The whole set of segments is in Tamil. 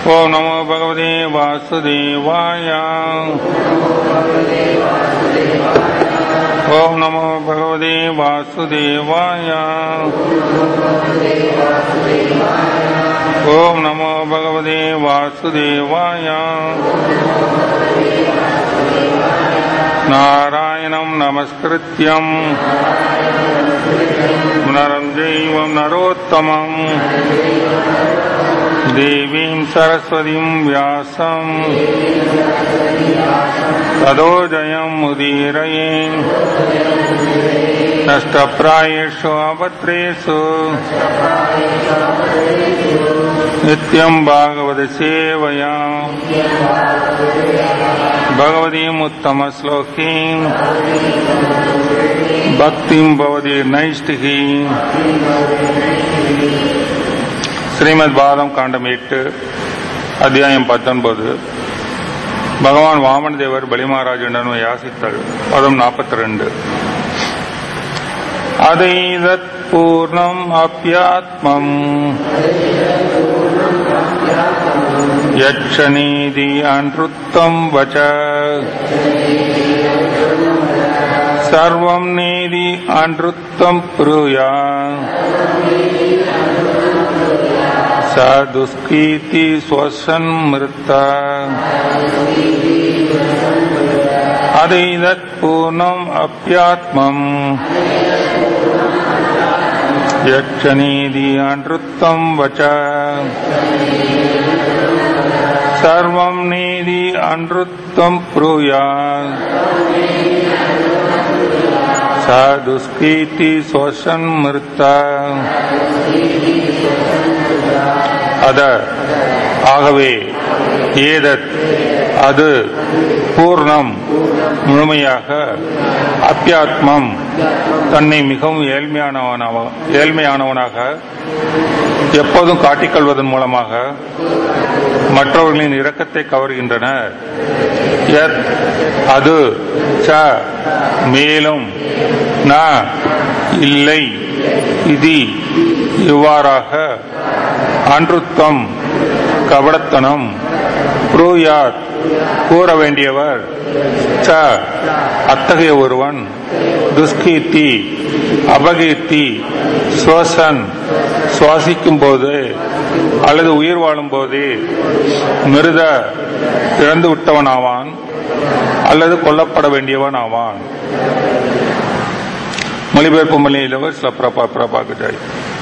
ஓம் நமோ பகவதே வாசுதேவாய ஓம் நமோ பகவதே வாசுதேவாய ஓம் நமோ பகவதே வாசுதேவாய நாராயணம் நமஸ்கிருத்யம் நரம் தெய்வம் நரோத்தமம் देवीं सरस्वतीं व्यासम् तदो जयम् मुदीरये नष्टप्रायेषु अपत्रेषु नित्यम् भागवतसेवया भगवतीम् उत्तमश्लोकीम् भक्तिम् भवति नैष्टिकीम् ஸ்ரீமத் பாரதம் காண்டம் எட்டு அத்தியாயம் பத்தொன்பது பகவான் வாமன தேவர் பலிமகாராஜனுடன் யாசித்தார் பதம் நாற்பத்தி ரெண்டு அதைதத் பூர்ணம் அப்பியாத்மம் யட்சநீதி அன்ருத்தம் வச்ச சர்வம் நீதி அன்ருத்தம் புருயா स दुष्कीति स्वसन्मृता अदैदत्पूर्णम् अप्यात्मम् यक्षनीति अनृत्तम् वच सर्वम् नीति अनृत्तम् ब्रूया स दुष्कीति स्वसन्मृता அத ஆகவே ஏதத் அது பூர்ணம் முழுமையாக அப்பியாத்மம் தன்னை மிகவும் ஏழ்மையானவனாக ஏழ்மையானவனாக எப்போதும் காட்டிக்கொள்வதன் மூலமாக மற்றவர்களின் இரக்கத்தை கவர்கின்றன யத் அது ச மேலும் ந இல்லை இதி இவ்வாறாக அன்றுத்தம் கபடத்தனம் புரூயாத் கூற வேண்டியவர் ச அத்தகைய ஒருவன் துஷ்கீர்த்தி அபகீர்த்தி சுவசன் சுவாசிக்கும் போது அல்லது உயிர் வாழும் போது மிருத இறந்து விட்டவன் ஆவான் அல்லது கொல்லப்பட வேண்டியவன் ஆவான் மொழிபெயர்ப்பு மொழியிலவர் சில பிரபா பிரபாகஜாய்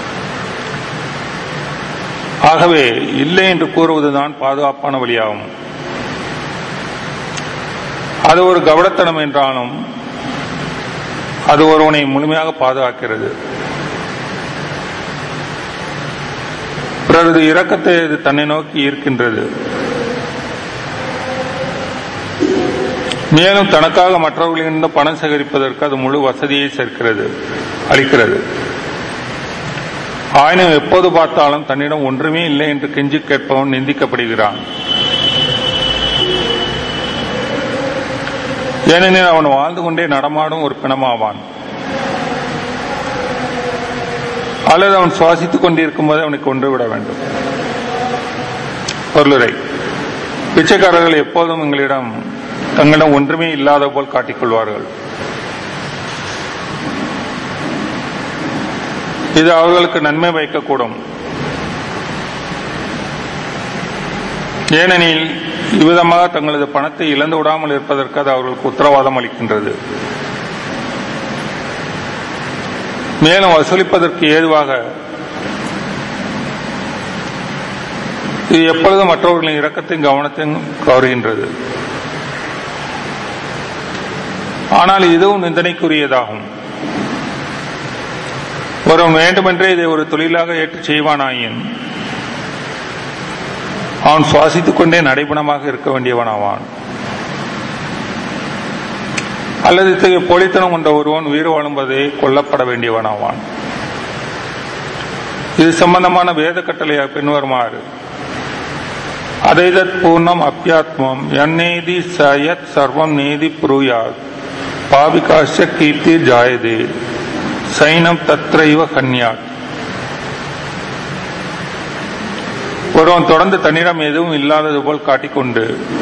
ஆகவே இல்லை என்று கூறுவதுதான் பாதுகாப்பான வழியாகும் அது ஒரு கவடத்தனம் என்றாலும் அது ஒருவனை முழுமையாக பாதுகாக்கிறது பிறரது இரக்கத்தை அது தன்னை நோக்கி ஈர்க்கின்றது மேலும் தனக்காக மற்றவர்களிடம் பணம் சேகரிப்பதற்கு அது முழு வசதியை சேர்க்கிறது அளிக்கிறது ஆயினும் எப்போது பார்த்தாலும் தன்னிடம் ஒன்றுமே இல்லை என்று கெஞ்சி கேட்பவன் நிந்திக்கப்படுகிறான் ஏனெனில் அவன் வாழ்ந்து கொண்டே நடமாடும் ஒரு பிணமாவான் அல்லது அவன் சுவாசித்துக் கொண்டிருக்கும் போது அவனை கொன்று விட வேண்டும் பொருளுரை பிச்சைக்காரர்கள் எப்போதும் எங்களிடம் தங்களிடம் ஒன்றுமே இல்லாத போல் காட்டிக்கொள்வார்கள் இது அவர்களுக்கு நன்மை வைக்கக்கூடும் ஏனெனில் இவ்விதமாக தங்களது பணத்தை இழந்து விடாமல் இருப்பதற்கு அது அவர்களுக்கு உத்தரவாதம் அளிக்கின்றது மேலும் வசூலிப்பதற்கு ஏதுவாக இது எப்பொழுதும் மற்றவர்களின் இரக்கத்தையும் கவனத்தையும் கவருகின்றது ஆனால் இதுவும் நிந்தனைக்குரியதாகும் ஒருவன் வேண்டுமென்றே இதை ஒரு தொழிலாக ஏற்று செய்வானாயின் அவன் சுவாசித்துக் கொண்டே நடைபணமாக இருக்க வேண்டியவனாவான் அல்லது இத்தகைய போலித்தனம் கொண்ட ஒருவன் உயிர் வாழும்போதே கொல்லப்பட வேண்டியவனாவான் இது சம்பந்தமான வேத கட்டளையாக பின்வருமாறு அதைதத் பூர்ணம் அப்பியாத்மம் எந்நேதி சயத் சர்வம் நேதி புரூயாத் பாவிகாஷ கீர்த்தி ஜாயதே சைனம் தத்ரைவ கன்யாத் ஒருவன் தொடர்ந்து தன்னிடம் எதுவும் இல்லாதது போல் காட்டிக்கொண்டு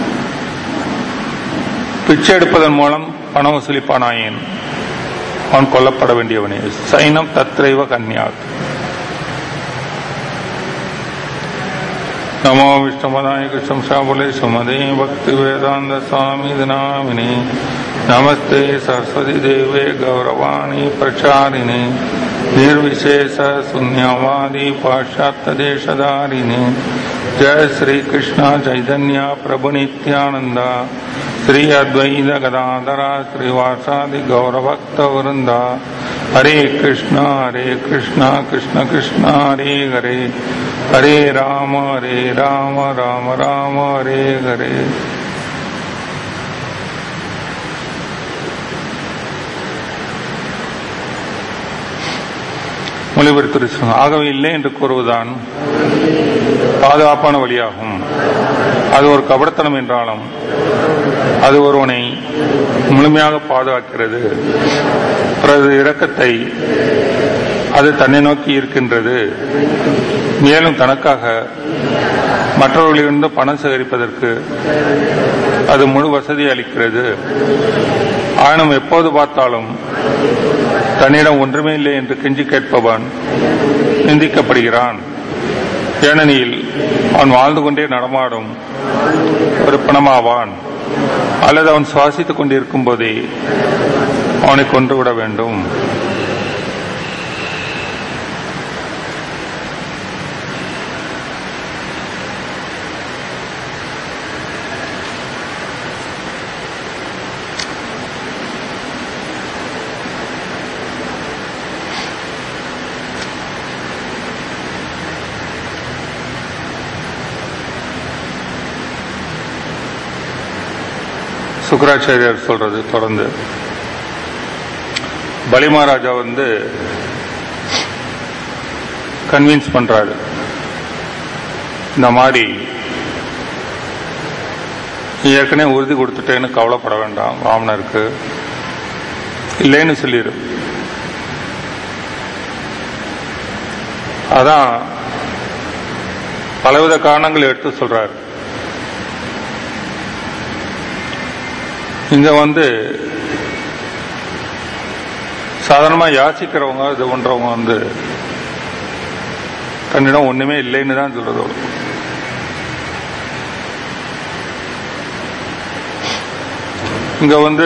பிச்சை எடுப்பதன் மூலம் பணம் வசூலிப்பானாயேன் அவன் கொல்லப்பட வேண்டியவனே சைனம் தத்ரைவ கன்யாத் नमो विष्णुपदाय कृष्णशाबुले सुमदे भक्ति वेदांत स्वामी नामिने नमस्ते सरस्वती देवे गौरवाणी प्रचारिणे निर्विशेष शून्यवादी पाश्चात्य देशधारिणे जय श्री कृष्ण चैतन्य प्रभु नित्यानंद श्री अद्वैत गदाधरा श्रीवासादि गौरभक्त वृंदा हरे कृष्ण हरे कृष्ण कृष्ण कृष्ण हरे हरे हरे राम हरे राम राम राम हरे हरे மொழிபெயர்த்து ஆகவே இல்லை என்று கூறுவதுதான் பாதுகாப்பான வழியாகும் அது ஒரு கபடத்தனம் என்றாலும் அது ஒருவனை முழுமையாக பாதுகாக்கிறது பிறகு இரக்கத்தை அது தன்னை நோக்கி இருக்கின்றது மேலும் தனக்காக மற்றவர்களிலிருந்து பணம் சேகரிப்பதற்கு அது முழு வசதி அளிக்கிறது ஆயினும் எப்போது பார்த்தாலும் தன்னிடம் ஒன்றுமே இல்லை என்று கெஞ்சி கேட்பவன் நிந்திக்கப்படுகிறான் ஏனெனில் அவன் வாழ்ந்து கொண்டே நடமாடும் ஒரு பணமாவான் அல்லது அவன் சுவாசித்துக் கொண்டிருக்கும் போதே அவனை கொன்றுவிட வேண்டும் சுக்கராச்சாரியார் சொல்றது தொடர்ந்து பலிமாராஜா வந்து கன்வின்ஸ் பண்றாரு இந்த மாதிரி நீ ஏற்கனவே உறுதி கொடுத்துட்டேன்னு கவலைப்பட வேண்டாம் வாமனருக்கு இல்லைன்னு சொல்லிடு அதான் பலவித காரணங்கள் எடுத்து சொல்றாரு இங்க வந்து சாதாரணமா யாசிக்கிறவங்க இது பண்றவங்க வந்து தன்னிடம் ஒண்ணுமே இல்லைன்னு தான் சொல்றது இங்க வந்து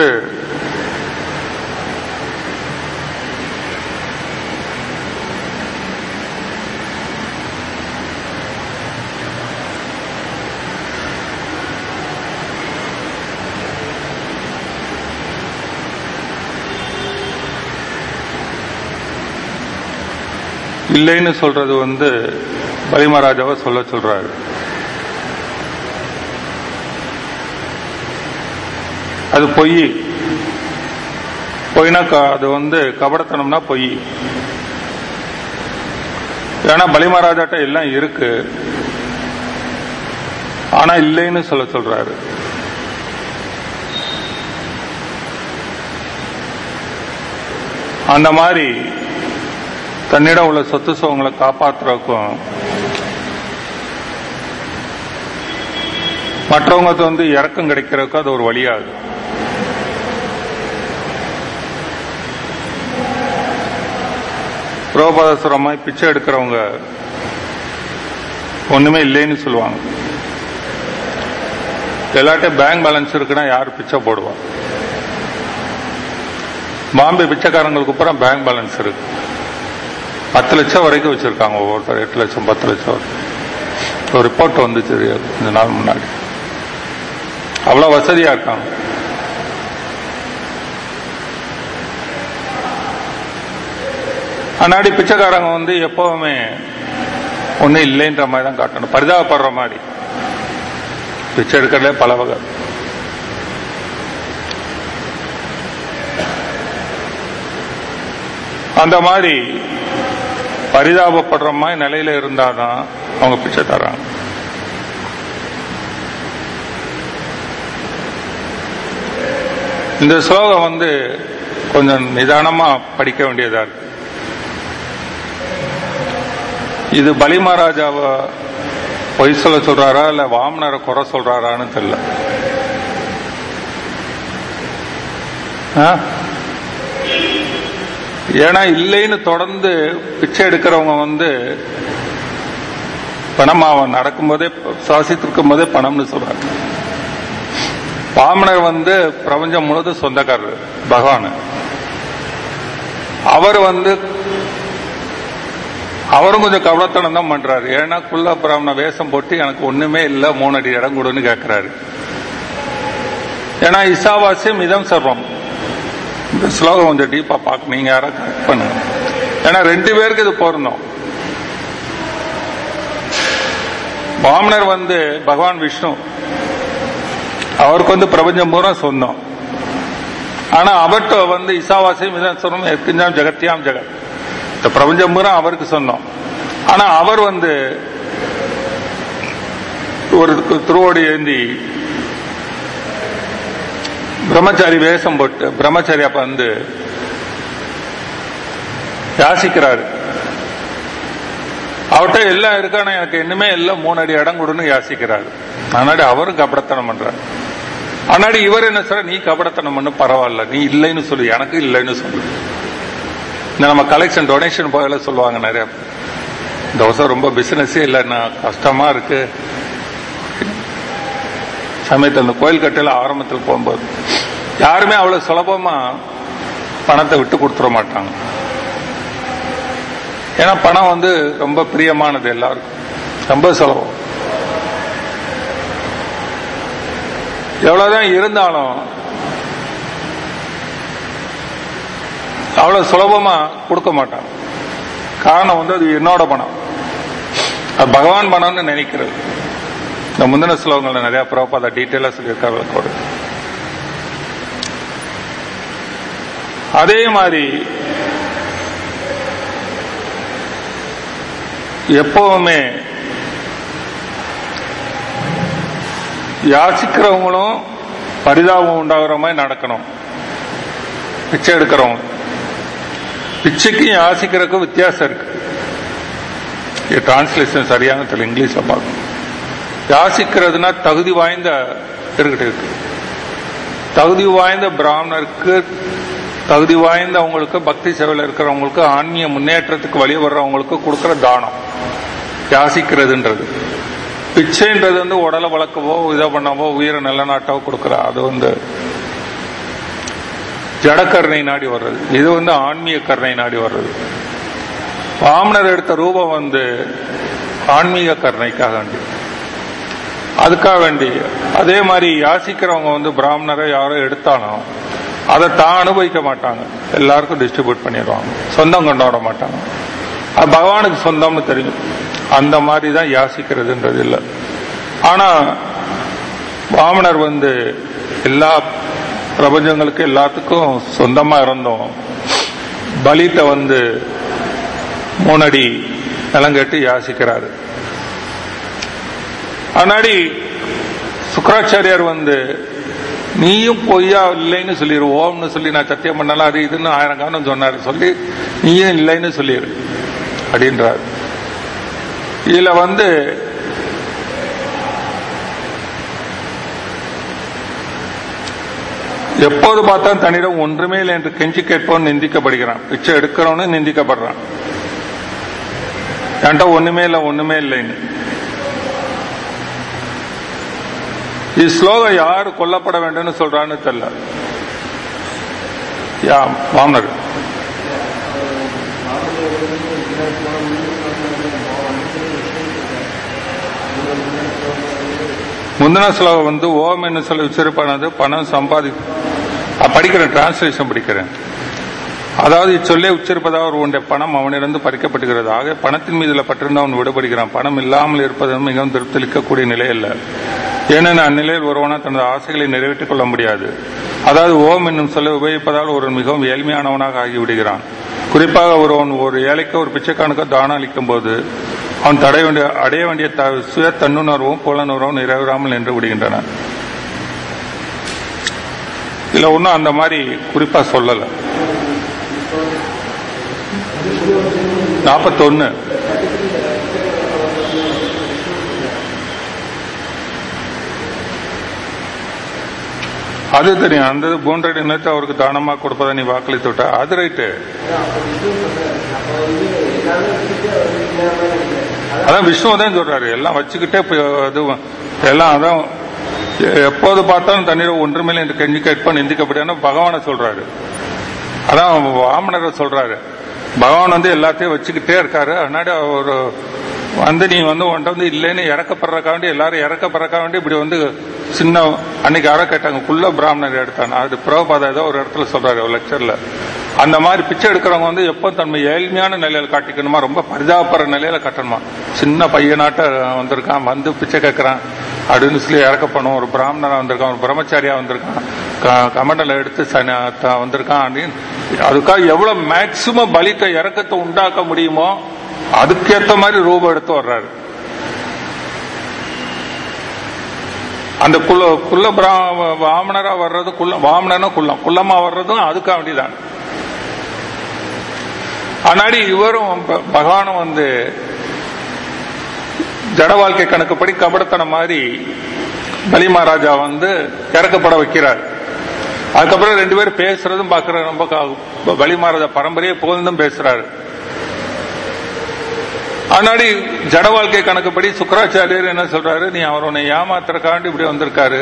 இல்லைன்னு சொல்றது வந்து பலிமராஜாவை சொல்ல சொல்றாரு அது பொய் பொய்னா க- அது வந்து கபடத்தனம்னா பொய் ஏன்னா பலிமராஜாட்ட எல்லாம் இருக்கு ஆனா இல்லைன்னு சொல்ல சொல்றாரு அந்த மாதிரி தன்னிடம் உள்ள சொத்து சுகங்களை காப்பாற்றுறதுக்கும் மற்றவங்க வந்து இறக்கம் கிடைக்கிறதுக்கும் அது ஒரு வழியாகுது புரோபாதசுரமாய் பிச்சை எடுக்கிறவங்க ஒண்ணுமே இல்லைன்னு சொல்லுவாங்க எல்லாட்டையும் பேங்க் பேலன்ஸ் இருக்குன்னா யார் பிச்சை போடுவா பாம்பே பிச்சைக்காரங்களுக்கு அப்புறம் பேங்க் பேலன்ஸ் இருக்கு பத்து லட்சம் வரைக்கும் வச்சிருக்காங்க ஒவ்வொருத்தர் எட்டு லட்சம் பத்து லட்சம் வரைக்கும். ஒரு ரிப்போர்ட் வந்துச்சு கொஞ்ச நாள் முன்னாடி அவ்வளவு வசதியா இருக்காங்க அன்னாடி பிச்சைக்காரங்க வந்து எப்பவுமே ஒன்னும் இல்லைன்ற மாதிரி தான் காட்டணும் பரிதாபப்படுற மாதிரி பிச்சை எடுக்கிறதுல பல வகை அந்த மாதிரி பரிதாபப்படுற மாதிரி நிலையில இருந்தாதான் அவங்க பிச்சை தர்றாங்க இந்த ஸ்லோகம் வந்து கொஞ்சம் நிதானமா படிக்க வேண்டியதா இருக்கு இது பலி மகாராஜாவை பொய் சொல்ல சொல்றாரா இல்ல வாமனரை குறை சொல்றாரான்னு தெரியல ஆ? ஏன்னா இல்லைன்னு தொடர்ந்து பிச்சை எடுக்கிறவங்க வந்து பணம் அவன் நடக்கும்போதே சுவாசித்திருக்கும் போதே பணம்னு சொல்றாங்க வாமனர் வந்து பிரபஞ்சம் முழுவதும் சொந்தக்காரர் பகவான் அவர் வந்து அவரும் கொஞ்சம் கவலத்தனம் தான் பண்றாரு ஏன்னா குள்ள பிராமண வேஷம் போட்டு எனக்கு ஒண்ணுமே இல்ல மூணு அடி இடம் கொடுன்னு கேட்கிறாரு ஏன்னா இசாவாசியம் இதம் சர்வம் இந்த ஸ்லோகம் கொஞ்சம் டீப்பா பார்க்க நீங்க யாரா கரெக்ட் பண்ணுங்க ஏன்னா ரெண்டு பேருக்கு இது பொருந்தும் வாமனர் வந்து பகவான் விஷ்ணு அவருக்கு வந்து பிரபஞ்சம் பூரா சொந்தம் ஆனா அவர்கிட்ட வந்து இசாவாசியம் இதம் சர்வம் எத்கிஞ்சாம் ஜெகத்தியாம் ஜெகத் இந்த பிரபஞ்சம் பூரா அவருக்கு சொந்தம் ஆனா அவர் வந்து ஒரு திருவோடி ஏந்தி பிரம்மச்சாரி வேஷம் போட்டு பிரம்மச்சாரி அப்ப வந்து யாசிக்கிறாரு அவர்கிட்ட எல்லாம் இருக்கான எனக்கு இன்னுமே எல்லாம் மூணு அடி இடம் கொடுன்னு யாசிக்கிறாரு அதனாடி அவரும் கபடத்தனம் பண்றாரு ஆனாடி இவர் என்ன சொல்ற நீ கபடத்தனம் பண்ணு பரவாயில்ல நீ இல்லைன்னு சொல்லு எனக்கு இல்லைன்னு சொல்லு இந்த நம்ம கலெக்ஷன் டொனேஷன் போகல சொல்லுவாங்க நிறைய இந்த வருஷம் ரொம்ப பிசினஸே இல்லைன்னா கஷ்டமா இருக்கு சமயத்தில் இந்த கோயில் கட்டையில ஆரம்பத்தில் போகும்போது யாருமே அவ்வளவு சுலபமா பணத்தை விட்டு கொடுத்துட மாட்டாங்க ஏன்னா பணம் வந்து ரொம்ப பிரியமானது எல்லாருக்கும் ரொம்ப சுலபம் எவ்வளவுதான் இருந்தாலும் அவ்வளவு சுலபமா கொடுக்க மாட்டாங்க காரணம் வந்து அது என்னோட பணம் அது பகவான் பணம்னு நினைக்கிறது இந்த முந்தின ஸ்லோகங்கள்ல நிறைய பிரபாத டீட்டெயிலா சொல்லியிருக்காரு கூட அதே மாதிரி எப்பவுமே யாசிக்கிறவங்களும் பரிதாபம் உண்டாகிற மாதிரி நடக்கணும் பிச்சை எடுக்கிறவங்க பிச்சைக்கும் யாசிக்கிறதுக்கும் வித்தியாசம் இருக்கு டிரான்ஸ்லேஷன் சரியான தெரியல இங்கிலீஷ்ல பார்க்கணும் யாசிக்கிறதுனா தகுதி வாய்ந்த இருக்கட்டும் இருக்கு தகுதி வாய்ந்த பிராமணருக்கு தகுதி வாய்ந்த அவங்களுக்கு பக்தி சேவையில் இருக்கிறவங்களுக்கு ஆன்மீக முன்னேற்றத்துக்கு வழி வர்றவங்களுக்கு கொடுக்கிற தானம் யாசிக்கிறதுன்றது பிச்சைன்றது வந்து உடலை வளர்க்கவோ இதை பண்ணவோ உயிரை நிலநாட்டவோ கொடுக்கிற அது வந்து ஜடக்கருணை நாடி வர்றது இது வந்து ஆன்மீக கருணை நாடி வர்றது வாமனர் எடுத்த ரூபம் வந்து ஆன்மீக கருணைக்காக வேண்டி அதுக்காக வேண்டி அதே மாதிரி யாசிக்கிறவங்க வந்து பிராமணரை யாரோ எடுத்தாலும் அதை தான் அனுபவிக்க மாட்டாங்க எல்லாருக்கும் டிஸ்ட்ரிபியூட் பண்ணிடுவாங்க சொந்தம் கொண்டாட மாட்டாங்க அது பகவானுக்கு சொந்தம்னு தெரியும் அந்த மாதிரி தான் யாசிக்கிறதுன்றது இல்லை ஆனா வாமனர் வந்து எல்லா பிரபஞ்சங்களுக்கு எல்லாத்துக்கும் சொந்தமா இருந்தோம் பலித்த வந்து மூணடி நிலங்கட்டு யாசிக்கிறாரு அன்னாடி சுக்கராச்சாரியார் வந்து நீயும் பொய்யா இல்லைன்னு சொல்லிடு ஓம்னு சொல்லி நான் சத்தியம் பண்ணலாம் அது இதுன்னு ஆயிரம் காரணம் சொன்னாரு சொல்லி நீயும் இல்லைன்னு சொல்லிடு அப்படின்றார் இதுல வந்து எப்போது பார்த்தா தன்னிடம் ஒன்றுமே இல்லை என்று கெஞ்சி கேட்பவன் நிந்திக்கப்படுகிறான் பிச்சை எடுக்கிறவனு நிந்திக்கப்படுறான் என்கிட்ட ஒண்ணுமே இல்லை ஒண்ணுமே இல்லைன்னு இது ஸ்லோகம் யாரு கொல்லப்பட வேண்டும்னு சொல்றான்னு தெரியல யா மாமனர் முந்தின ஸ்லோகம் வந்து ஓம் என்ன சொல்லி உச்சரிப்பானது பணம் சம்பாதி அஹ் படிக்கிறேன் டிரான்ஸ்லேஷன் படிக்கிறேன் அதாவது இச்சொல்லே உச்சரிப்பதாக ஒருவனுடைய பணம் அவனிடம் பறிக்கப்படுகிறது ஆக பணத்தின் மீதுல பற்றிருந்து அவன் விடுபடுகிறான் பணம் இல்லாமல் இருப்பது மிகவும் திருப்தியளிக்கக்கூடிய நிலை அல்ல ஏனெனில் அந்நிலையில் ஒருவனா தனது ஆசைகளை நிறைவேற்றிக் கொள்ள முடியாது அதாவது ஓம் என்னும் சொல்லை உபயோகிப்பதால் ஒருவன் மிகவும் ஏழ்மையானவனாக ஆகிவிடுகிறான் குறிப்பாக ஒருவன் ஒரு ஏழைக்கு ஒரு பிச்சைக்கானுக்கு தானம் அளிக்கும் போது அவன் தடைய வேண்டிய அடைய வேண்டிய த- சுய தன்னுணர்வும் புலனுணர்வும் நிறைவேறாமல் நின்று விடுகின்றன இதுல ஒன்றும் அந்த மாதிரி குறிப்பா சொல்லல நாற்பத்தொன்னு அது தெரியும் அந்த மூன்றடி நிலத்தை அவருக்கு தானமா கொடுப்பதை நீ வாக்களித்து விட்ட அது ரைட்டு அதான் விஷ்ணு தான் சொல்றாரு எல்லாம் வச்சுக்கிட்டே போய் அது எல்லாம் அதான் எப்போது பார்த்தாலும் தண்ணீர் ஒன்றுமேல என்று கெஞ்சி கேட்பான் நிந்திக்கப்படியான பகவானை சொல்றாரு அதான் வாமனரை சொல்றாரு பகவான் வந்து எல்லாத்தையும் வச்சுக்கிட்டே இருக்காரு அதனால ஒரு வந்து நீ வந்து உன்ட்ட வந்து இல்லைன்னு இறக்கப்படுறக்கா வேண்டி எல்லாரும் இறக்கப்படுறக்கா வேண்டி இப்படி வந்து சின்ன அன்னைக்கு யாரோ கேட்டாங்க குள்ள பிராமணர் எடுத்தாங்க அது பிரபபாத ஏதோ ஒரு இடத்துல சொல்றாரு ஒரு லெக்சர்ல அந்த மாதிரி பிச்சை எடுக்கிறவங்க வந்து எப்போ தன்மை ஏழ்மையான நிலையில காட்டிக்கணுமா ரொம்ப பரிதாபப்படுற நிலையில கட்டணுமா சின்ன பையனாட்ட வந்திருக்கான் வந்து பிச்சை கேட்கறான் அப்படின்னு சொல்லி இறக்கப்படும் ஒரு பிராமணரா வந்திருக்கான் ஒரு பிரம்மச்சாரியா வந்திருக்கான் க- கமண்டல எடுத்து சன- த- வந்திருக்கான் அப்படின்னு அதுக்காக எவ்வளவு மேக்சிமம் பலித்த இறக்கத்தை உண்டாக்க முடியுமோ அதுக்கேத்த மாதிரி ரூபம் எடுத்து வர்றாரு அந்த குள்ள குள்ள பிரா- வாமனரா வர்றது குள்ள வாமனனா குள்ளம் குள்ளமா வர்றதும் அதுக்காக வேண்டிதான் ஆனாடி இவரும் ப- பகவானும் வந்து ஜட வாழ்க்கை கணக்குப்படி கபடத்தனம் மாதிரி பலி மகாராஜா வந்து இறக்கப்பட வைக்கிறார் அதுக்கப்புறம் ரெண்டு பேரும் பேசுறதும் பாக்குற ரொம்ப க- பலி மகாராஜா பரம்பரையே புகழ்ந்தும் பேசுறாரு ஆனாடி ஜட வாழ்க்கை கணக்குப்படி சுக்கராச்சாரியர் என்ன சொல்றாரு நீ அவர் உன்னை ஏமாத்துறக்காண்டி இப்படி வந்திருக்காரு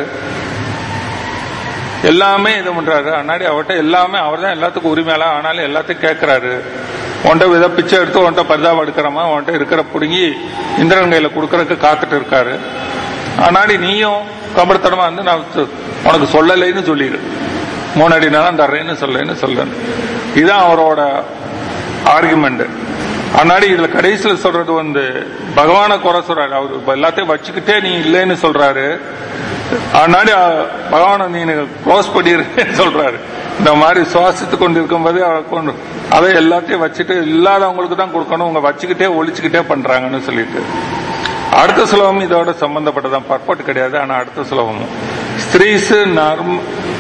எல்லாமே இது பண்றாரு அண்ணாடி அவர்கிட்ட எல்லாமே அவர் தான் எல்லாத்துக்கும் உரிமையால ஆனாலும் எல்லாத்தையும் கேட்கிறாரு உன்ட்ட வித பிச்சை எடுத்து உன்ட்ட பரிதாபம் எடுக்கிறமா உன்ட்ட இருக்கிற புடுங்கி இந்திரன் கையில கொடுக்கறதுக்கு காத்துட்டு இருக்காரு ஆனாடி நீயும் கபடத்தனமா வந்து நான் து- உனக்கு சொல்லலைன்னு சொல்லிடு மூணு அடி நிலம் தர்றேன்னு சொல்லேன்னு சொல்லு இதுதான் அவரோட ஆர்குமெண்ட் ஆனாடி இதுல கடைசியில சொல்றது வந்து பகவானை குறை சொல்றாரு அவர் இப்ப எல்லாத்தையும் வச்சுக்கிட்டே நீ இல்லைன்னு சொல்றாரு ஆனாடி அஹ், பகவானை நீ க்ளோஸ் பண்ணிருக்கேன்னு சொல்றாரு இந்த மாதிரி சுவாசித்து கொண்டு இருக்கும்போதே அவர் கொண்டு அதை எல்லாத்தையும் வச்சுட்டு இல்லாதவங்களுக்கு தான் கொடுக்கணும் உங்க வச்சுக்கிட்டே ஒழிச்சுக்கிட்டே பண்றாங்கன்னு சொல்லிட்டு அடுத்த சுலபம் இதோட சம்பந்தப்பட்டதான் பர்பட் கிடையாது ஆனா அடுத்த சுலபமும் ஸ்திரீசு நர்ம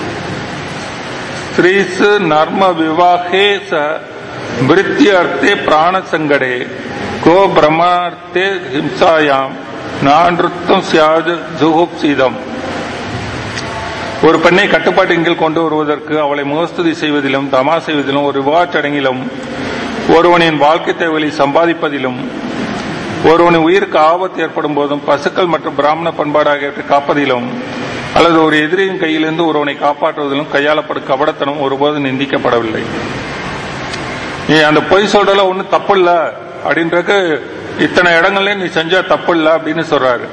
ஸ்திரீசு நர்ம விவாகே ச மிருத்தியர்த்தே பிராண சங்கடே கோ பிரம்மார்த்தே ஹிம்சாயாம் நான்ருத்தம் சியாது ஜுகுப்சீதம் ஒரு பெண்ணை கட்டுப்பாட்டின் கீழ் கொண்டு வருவதற்கு அவளை முகஸ்துதி செய்வதிலும் தமா செய்வதிலும் ஒரு விவாகச் சடங்கிலும் ஒருவனின் வாழ்க்கை தேவைகளை சம்பாதிப்பதிலும் ஒருவனின் உயிருக்கு ஆபத்து ஏற்படும் போதும் பசுக்கள் மற்றும் பிராமண பண்பாடு ஆகியவற்றை காப்பதிலும் அல்லது ஒரு எதிரியின் கையிலிருந்து ஒருவனை காப்பாற்றுவதிலும் கையாளப்படும் கபடத்தனம் ஒருபோதும் நிந்திக்கப்படவில்லை நீ அந்த பொய் சொல்றதுல ஒன்னும் தப்பு இல்ல அப்படின்றக்கு இத்தனை இடங்கள்ல நீ செஞ்சா தப்பு இல்ல அப்படின்னு சொல்றாரு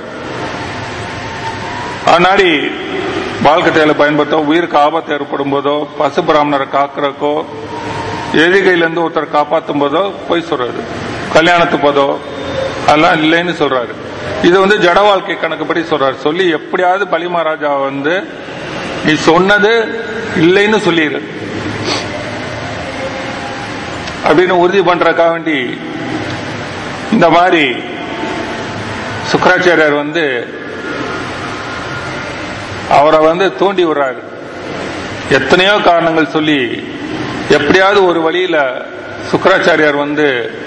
ஆனாடி வாழ்க்கை தேவை பயன்படுத்த உயிருக்கு ஆபத்து ஏற்படும் போதோ பசு பிராமணரை காக்குறக்கோ எதிரிகையில இருந்து ஒருத்தர் காப்பாத்தும் போதோ பொய் சொல்றாரு கல்யாணத்து போதோ அதெல்லாம் இல்லைன்னு சொல்றாரு இது வந்து ஜட வாழ்க்கை கணக்குப்படி சொல்றாரு சொல்லி எப்படியாவது பலி மகாராஜா வந்து நீ சொன்னது இல்லைன்னு சொல்லிடு அப்படின்னு உறுதி பண்றதுக்காக வேண்டி இந்த மாதிரி சுக்கராச்சாரியார் வந்து அவரை வந்து தூண்டி விடுறாரு எத்தனையோ காரணங்கள் சொல்லி எப்படியாவது ஒரு வழியில சுக்கராச்சாரியார் வந்து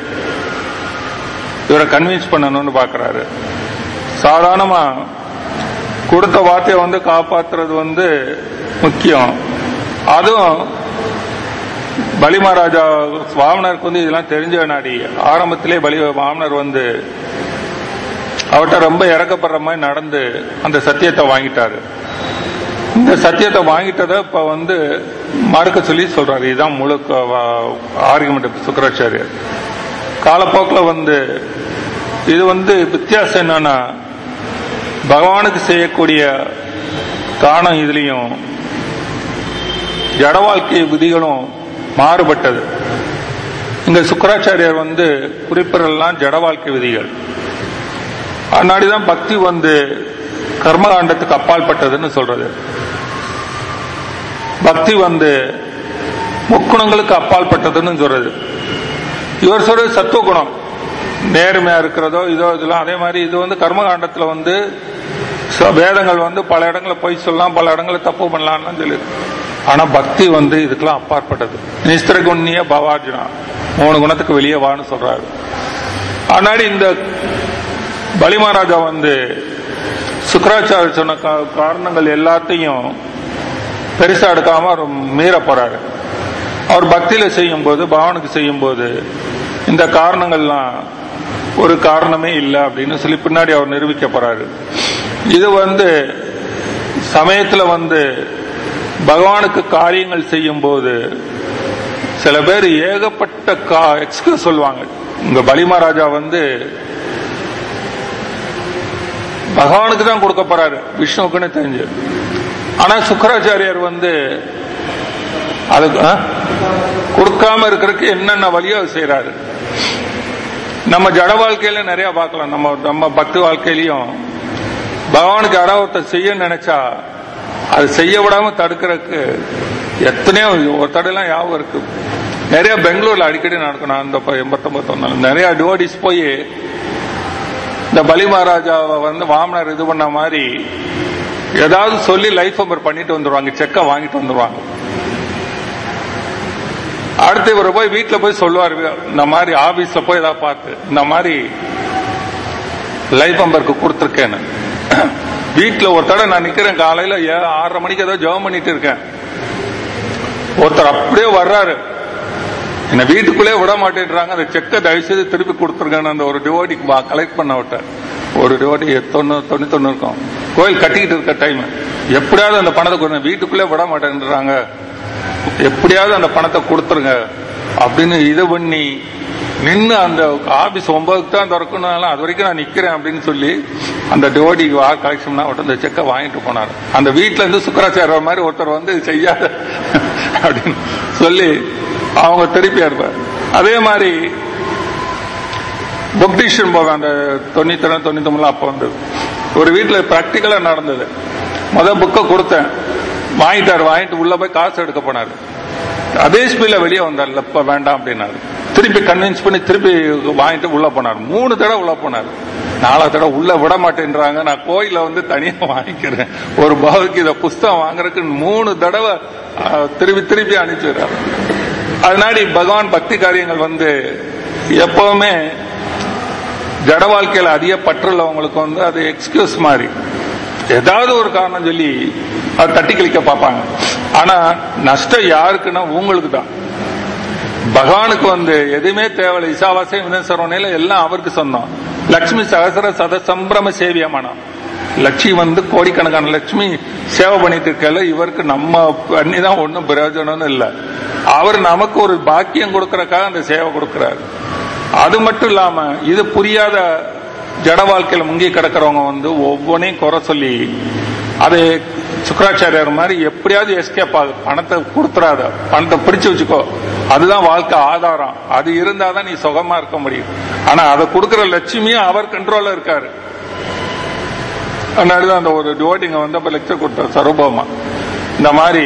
இவரை கன்வின்ஸ் பண்ணணும்னு பாக்குறாரு சாதாரணமா கொடுத்த வார்த்தையை வந்து காப்பாத்துறது வந்து முக்கியம் அதுவும் பலி மகாராஜா வாமனருக்கு வந்து இதெல்லாம் தெரிஞ்ச நாடி ஆரம்பத்திலே பலி வாமனர் வந்து அவர்கிட்ட ரொம்ப இறக்கப்படுற மாதிரி நடந்து அந்த சத்தியத்தை வாங்கிட்டாரு இந்த சத்தியத்தை வாங்கிட்டதை இப்ப வந்து மறுக்க சொல்லி சொல்றாரு இதுதான் முழு ஆர்குமெண்ட் சுக்கராச்சாரியர் காலப்போக்கில் வந்து இது வந்து வித்தியாசம் என்னன்னா பகவானுக்கு செய்யக்கூடிய தானம் இதுலயும் ஜட வாழ்க்கை விதிகளும் மாறுபட்டது இங்க சுக்கராச்சாரியார் வந்து குறிப்பிடலாம் ஜட வாழ்க்கை விதிகள் அதனாடிதான் பக்தி வந்து கர்மகாண்டத்துக்கு அப்பாற்பட்டதுன்னு சொல்றது பக்தி வந்து முக்குணங்களுக்கு அப்பாற்பட்டதுன்னு சொல்றது இவர் சொல்றது சத்துவ குணம் நேர்மையா இருக்கிறதோ இதோ இதெல்லாம் அதே மாதிரி இது வந்து கர்மகாண்டத்துல வந்து ச- வேதங்கள் வந்து பல இடங்களில் பொய் சொல்லலாம் பல இடங்களில் தப்பு பண்ணலாம்னு சொல்லி ஆனா பக்தி வந்து இதுக்கெல்லாம் அப்பாற்பட்டது நிஸ்திர குண்ணிய பவார்ஜுனா மூணு குணத்துக்கு வெளியே வான்னு சொல்றாரு ஆனாடி இந்த பலி மகாராஜா வந்து சுக்கராச்சாரிய சொன்ன கா- காரணங்கள் எல்லாத்தையும் பெருசா எடுக்காம அவர் மீற போறாரு அவர் பக்தியில செய்யும் போது பகவானுக்கு செய்யும் போது இந்த காரணங்கள்லாம் ஒரு காரணமே இல்லை அப்படின்னு சொல்லி பின்னாடி அவர் நிரூபிக்க போறாரு இது வந்து சமயத்துல வந்து பகவானுக்கு காரியங்கள் செய்யும் போது சில பேர் ஏகப்பட்ட கா எக்ஸ்கியூஸ் சொல்லுவாங்க இங்க பலி மகாராஜா வந்து பகவானுக்கு தான் கொடுக்க போறாரு விஷ்ணுவுக்குன்னு தெரிஞ்சு ஆனா சுக்கராச்சாரியார் வந்து அதுக்கு ஆ? கொடுக்காம இருக்கிறதுக்கு என்னென்ன வழியோ அது செய்யறாரு நம்ம ஜட வாழ்க்கையில நிறைய பார்க்கலாம் நம்ம நம்ம பக்தி வாழ்க்கையிலையும் பகவானுக்கு யாராவது ஒருத்தர் செய்ய நினைச்சா அது செய்ய விடாம தடுக்கிறதுக்கு எத்தனையோ ஒரு தடையெல்லாம் ஞாபகம் இருக்கு நிறைய பெங்களூர்ல அடிக்கடி நடக்கும் நான் இந்த எண்பத்தொன்பது வந்தாலும் நிறைய டிவோடிஸ் போய் இந்த பலி மகாராஜாவை வந்து வாமனர் இது பண்ண மாதிரி ஏதாவது சொல்லி லைஃப் நம்பர் பண்ணிட்டு வந்துருவாங்க செக்கை வாங்கிட்டு வந்துருவாங்க அடுத்து இவர் போய் வீட்டுல போய் சொல்லுவார் இந்த மாதிரி ஆபீஸ்ல போய் ஏதாவது பார்த்து இந்த மாதிரி லைஃப் நம்பருக்கு கொடுத்துருக்கேன்னு வீட்டுல ஒரு தடவை நான் நிக்கிறேன் காலையில ஏ- ஆறரை மணிக்கு ஏதோ ஜெபம் பண்ணிட்டு இருக்கேன் ஒருத்தர் அப்படியே வர்றாரு என்ன வீட்டுக்குள்ளே விட மாட்டேன்றாங்க அந்த செக்கை தயவு செய்து திருப்பி கொடுத்துருங்கன்னு அந்த ஒரு டிவோடிக்கு கலெக்ட் பண்ண விட்டேன் ஒரு டிவோடி தொண்ணூறு தொண்ணூத்தொன்னு இருக்கும் கோயில் கட்டிக்கிட்டு இருக்க டைம் எப்படியாவது அந்த பணத்தை கொடுங்க வீட்டுக்குள்ளே விட மாட்டேன்றாங்க எப்படியாவது அந்த பணத்தை கொடுத்துருங்க அப்படின்னு இது பண்ணி நின்று அந்த ஆபீஸ் ஒன்பதுக்கு தான் திறக்கணும் அது வரைக்கும் நான் நிக்கிறேன் அப்படின்னு சொல்லி அந்த டிவோடி கலெக்ஷன் அந்த செக்கை வாங்கிட்டு போனார் அந்த வீட்டுல இருந்து சுக்கராச்சாரியர் மாதிரி ஒருத்தர் வந்து செய்யாத அப்படின்னு சொல்லி அவங்க திருப்பி இருப்பார் அதே மாதிரி புக் டிஷன் போவேன் அந்த தொண்ணூத்தி ரெண்டு தொண்ணூத்தி ஒண்ணுல அப்போ வந்து ஒரு வீட்டுல பிராக்டிக்கலா நடந்தது முத புக்கை கொடுத்தேன் வாங்கிட்டாரு வாங்கிட்டு உள்ள போய் காசு எடுக்க போனாரு அதே ஸ்பீட்ல வெளியே வந்தார் இப்ப வேண்டாம் அப்படின்னாரு திருப்பி கன்வின்ஸ் பண்ணி திருப்பி வாங்கிட்டு உள்ள போனார் மூணு தடவை உள்ள போனார் நாலாவது தடவை உள்ள விட மாட்டேன்றாங்க நான் கோயில வந்து தனியா வாங்கிக்கிறேன் ஒரு பகவத்கீதை புஸ்தகம் வாங்குறதுக்கு மூணு தடவை அஹ், திருப்பி திருப்பி அனுப்பிச்சுறாரு அதனாடி பகவான் பக்தி காரியங்கள் வந்து எப்பவுமே ஜட வாழ்க்கையில அதிக பற்று உள்ளவங்களுக்கு வந்து அது எக்ஸ்கியூஸ் மாதிரி ஏதாவது ஒரு காரணம் சொல்லி அதை தட்டி கழிக்க பார்ப்பாங்க ஆனா நஷ்டம் யாருக்குன்னா உங்களுக்கு தான் பகவானுக்கு வந்து எதுவுமே தேவையில்லை இசாவாசம் விதன் சரவணையில எல்லாம் அவருக்கு சொந்தம் லட்சுமி சகசர சத சம்பிரம சேவியமானம் லட்சுமி வந்து கோடிக்கணக்கான லட்சுமி சேவை பண்ணிட்டு இருக்கல இவருக்கு நம்ம பண்ணி தான் ஒன்றும் பிரயோஜனம்னு இல்லை அவர் நமக்கு ஒரு பாக்கியம் கொடுக்கறதுக்காக அந்த சேவை கொடுக்கிறாரு அது மட்டும் இல்லாம இது புரியாத ஜட வாழ்க்கையில முங்கி கிடக்கிறவங்க வந்து ஒவ்வொன்றையும் குறை சொல்லி அது சுக்கராச்சாரியார் மாதிரி எப்படியாவது எஸ்கேப் ஆகுது பணத்தை கொடுத்துறாத பணத்தை பிடிச்சு வச்சுக்கோ அதுதான் வாழ்க்கை ஆதாரம் அது இருந்தாதான் நீ சுகமா இருக்க முடியும் ஆனா அதை கொடுக்கிற லட்சுமியும் அவர் கண்ட்ரோல்ல இருக்காரு அதனாலதான் அந்த ஒரு டிவோட்டிங்க வந்து அப்ப லெக்சர் கொடுத்தார் சர்வபௌமா இந்த மாதிரி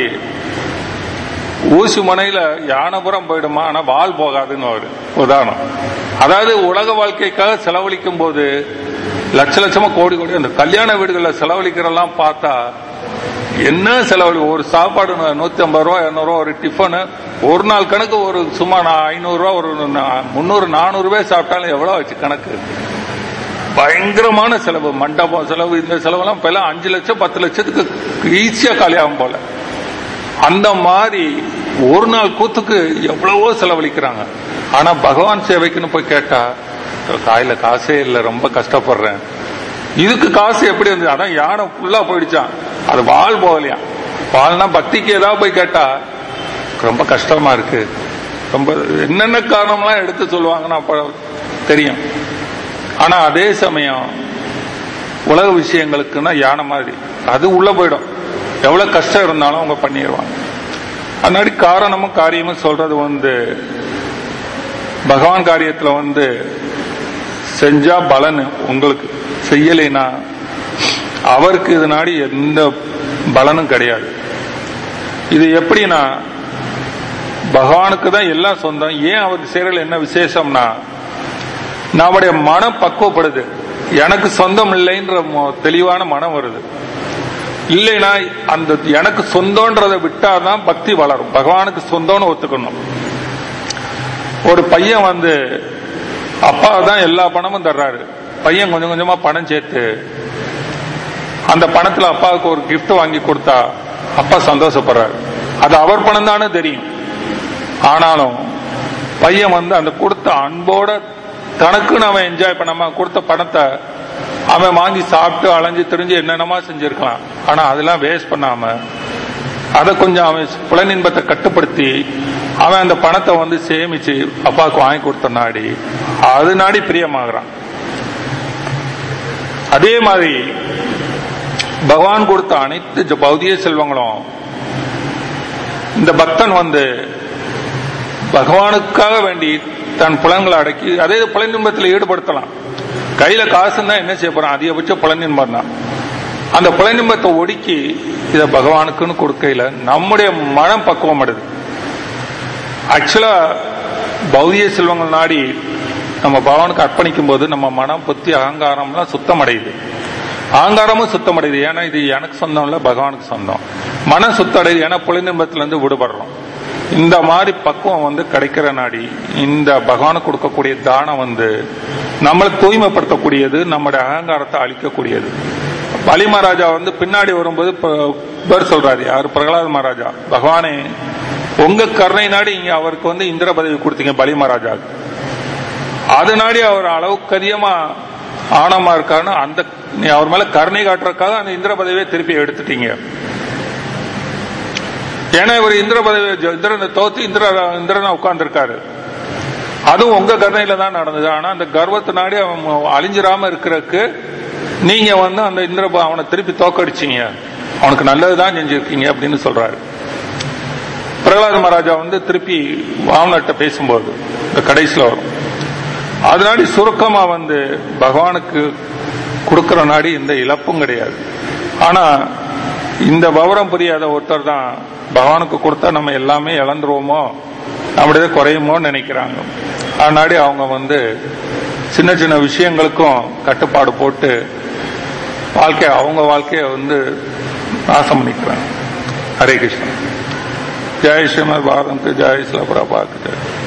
ஊசி முனையில யானைபுரம் போயிடுமா ஆனா வால் போகாதுன்னு ஒரு உதாரணம் அதாவது உலக வாழ்க்கைக்காக செலவழிக்கும் போது லட்ச லட்சமா கோடி கோடி அந்த கல்யாண வீடுகளில் செலவழிக்கிறதெல்லாம் பார்த்தா என்ன செலவழி ஒரு சாப்பாடு நூத்தி ஐம்பது ரூபா இருநூறு ரூபா ஒரு டிஃபனு ஒரு நாள் கணக்கு ஒரு சும்மா நான் ஐநூறு ரூபா ஒரு நா- முந்நூறு நானூறு ரூபாய் சாப்பிட்டாலும் எவ்வளவு வச்சு கணக்கு பயங்கரமான செலவு மண்டபம் செலவு இந்த செலவெல்லாம் இப்ப எல்லாம் அஞ்சு லட்சம் பத்து லட்சத்துக்கு ஈஸியா காலியாகும் போல அந்த மாதிரி ஒரு நாள் கூத்துக்கு எவ்வளவோ செலவழிக்கிறாங்க ஆனா பகவான் சேவைக்குன்னு போய் கேட்டா காயில காசே இல்லை ரொம்ப கஷ்டப்படுறேன் இதுக்கு காசு எப்படி இருந்துச்சு அதான் யானை ஃபுல்லா போயிடுச்சான் அது வால் போகலையா வால்னா பக்திக்கு ஏதாவது போய் கேட்டா ரொம்ப கஷ்டமா இருக்கு ரொம்ப என்னென்ன காரணம்லாம் எடுத்து சொல்லுவாங்கன்னு அப்ப தெரியும் ஆனா அதே சமயம் உலக விஷயங்களுக்குன்னா யானை மாதிரி அது உள்ள போயிடும் எவ்வளவு கஷ்டம் இருந்தாலும் அவங்க பண்ணிடுவாங்க அதனாடி காரணமும் காரியமும் சொல்றது வந்து பகவான் காரியத்துல வந்து செஞ்சா பலன் உங்களுக்கு செய்யலைன்னா அவருக்கு இதனாடி எந்த பலனும் கிடையாது இது எப்படின்னா பகவானுக்கு தான் எல்லாம் சொந்தம் ஏன் அவருக்கு செய்யறதுல என்ன விசேஷம்னா நம்முடைய மனம் பக்குவப்படுது எனக்கு சொந்தம் இல்லைன்ற மொ- தெளிவான மனம் வருது இல்லைன்னா அந்த எனக்கு சொந்தம்ன்றதை விட்டாதான் பக்தி வளரும் பகவானுக்கு சொந்தம்னு ஒத்துக்கணும் ஒரு பையன் வந்து அப்பா தான் எல்லா பணமும் தர்றாரு பையன் கொஞ்சம் கொஞ்சமா பணம் சேர்த்து அந்த பணத்துல அப்பாவுக்கு ஒரு gift வாங்கி கொடுத்தா அப்பா சந்தோஷப்படுறாரு அது அவர் பணம் தானே தெரியும் ஆனாலும் பையன் வந்து அந்த கொடுத்த அன்போட தனக்குன்னு அவன் என்ஜாய் பண்ணாம கொடுத்த பணத்தை அவன் வாங்கி சாப்பிட்டு அலைஞ்சு தெரிஞ்சு என்னென்னமா செஞ்சிருக்கலாம் ஆனா அதெல்லாம் வேஸ்ட் பண்ணாம அதை கொஞ்சம் அவன் புலனின்பத்தை கட்டுப்படுத்தி அவன் அந்த பணத்தை வந்து சேமிச்சு அப்பாவுக்கு வாங்கி கொடுத்த நாடி அது நாடி பிரியமாகறான் அதே மாதிரி பகவான் கொடுத்த அனைத்து ஜ- பௌதிக செல்வங்களும் இந்த பக்தன் வந்து பகவானுக்காக வேண்டி தன் புலன்களை அடக்கி அதே புலனின்பத்தில் ஈடுபடுத்தலாம் கையில காசுன்னா என்ன செய்ய போறான் அதிகபட்ச புலனின்பம் தான் அந்த புலனின்பத்தை ஒடுக்கி இத பகவானுக்குன்னு கொடுக்கையில நம்முடைய மனம் பக்குவம் அடைது ஆக்சுவலா பௌதிக செல்வங்கள் நாடி நம்ம பகவானுக்கு அர்ப்பணிக்கும் போது நம்ம மனம் புத்தி அகங்காரம்லாம் சுத்தம் அடையுது அகங்காரமும் சுத்தம் அடையுது ஏன்னா இது எனக்கு சொந்தம் இல்ல பகவானுக்கு சொந்தம் மனம் சுத்தம் அடையுது ஏன்னா புலனின்பத்துல இருந்து விடுபடுறோம் இந்த மாதிரி பக்குவம் வந்து கிடைக்கிற நாடி இந்த பகவானுக்கு கொடுக்கக்கூடிய தானம் வந்து நம்மளை தூய்மைப்படுத்தக்கூடியது நம்முடைய அகங்காரத்தை அழிக்கக்கூடியது பலி மகாராஜா வந்து பின்னாடி வரும்போது இப்ப பேர் சொல்றாரு யாரு பிரகலாத் மகாராஜா பகவானே உங்க கருணை நாடி இங்க அவருக்கு வந்து இந்திர பதவி கொடுத்தீங்க பலி மகாராஜாவுக்கு அது நாடி அவர் அளவுக்கு அதிகமா ஆணமா இருக்காருன்னு அந்த நீ அவர் மேல கருணை காட்டுறதுக்காக அந்த இந்திர பதவியை திருப்பி எடுத்துட்டீங்க ஏன்னா இவர் இந்திர பதவி இந்திரனை தோத்து இந்திர இந்திரனா உட்கார்ந்துருக்காரு அதுவும் உங்க கருணையில தான் நடந்தது ஆனா அந்த கர்வத்தை நாடி அவன் அழிஞ்சிராம இருக்கிறதுக்கு நீங்க வந்து அந்த இந்திர ப- அவனை திருப்பி தோக்கடிச்சீங்க அவனுக்கு நல்லதுதான் செஞ்சிருக்கீங்க அப்படின்னு சொல்றாரு பிரகலாத மகாராஜா வந்து திருப்பி வாமனர்கிட்ட பேசும்போது இந்த கடைசியில் வரும் அதனாடி சுருக்கமா வந்து பகவானுக்கு கொடுக்கிற நாடி இந்த இழப்பும் கிடையாது ஆனா இந்த விவரம் புரியாத ஒருத்தர் தான் பகவானுக்கு கொடுத்தா நம்ம எல்லாமே இழந்துருவோமோ நம்முடைய குறையுமோ நினைக்கிறாங்க அதனாடி அவங்க வந்து சின்ன சின்ன விஷயங்களுக்கும் கட்டுப்பாடு போட்டு வாழ்க்கைய அவங்க வாழ்க்கைய வந்து நாசம் பண்ணிக்கிறாங்க ஹரே கிருஷ்ணன் ஜெய் ஸ்ரீமத் பாரதம் ஜெய் சில பிரபாத் ஜெய்